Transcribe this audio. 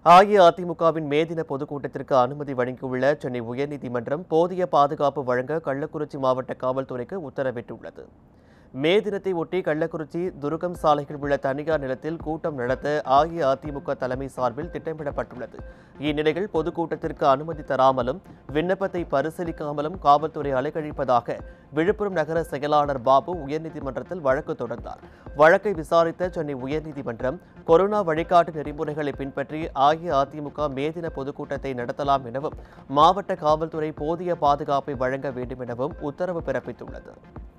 அஇஅதிமுகவின் மே தின பொதுக்கூட்டத்திற்கு அனுமதி வழங்கியுள்ள சென்னை உயர்நீதிமன்றம் போதிய பாதுகாப்பு வழங்க கள்ளக்குறிச்சி மாவட்ட காவல்துறைக்கு உத்தரவிட்டுள்ளது மே தினத்தை ஒட்டி கள்ளக்குறிச்சி துருகம் சாலையில் உள்ள தனியார் நிலத்தில் கூட்டம் நடத்த அஇஅதிமுக தலைமை சார்பில் திட்டமிடப்பட்டுள்ளது இந்நிலையில் பொதுக்கூட்டத்திற்கு அனுமதி தராமலும் விண்ணப்பத்தை பரிசீலிக்காமலும் காவல்துறை அலைக்கழிப்பதாக விழுப்புரம் நகர செயலாளர் பாபு உயர்நீதிமன்றத்தில் வழக்கு தொடர்ந்தார் வழக்கை விசாரித்த சென்னை உயர்நீதிமன்றம் கொரோனா வழிகாட்டு நெறிமுறைகளை பின்பற்றி அஇஅதிமுக மே தின பொதுக்கூட்டத்தை நடத்தலாம் எனவும் மாவட்ட காவல்துறை போதிய பாதுகாப்பை வழங்க வேண்டும் எனவும் உத்தரவு பிறப்பித்துள்ளது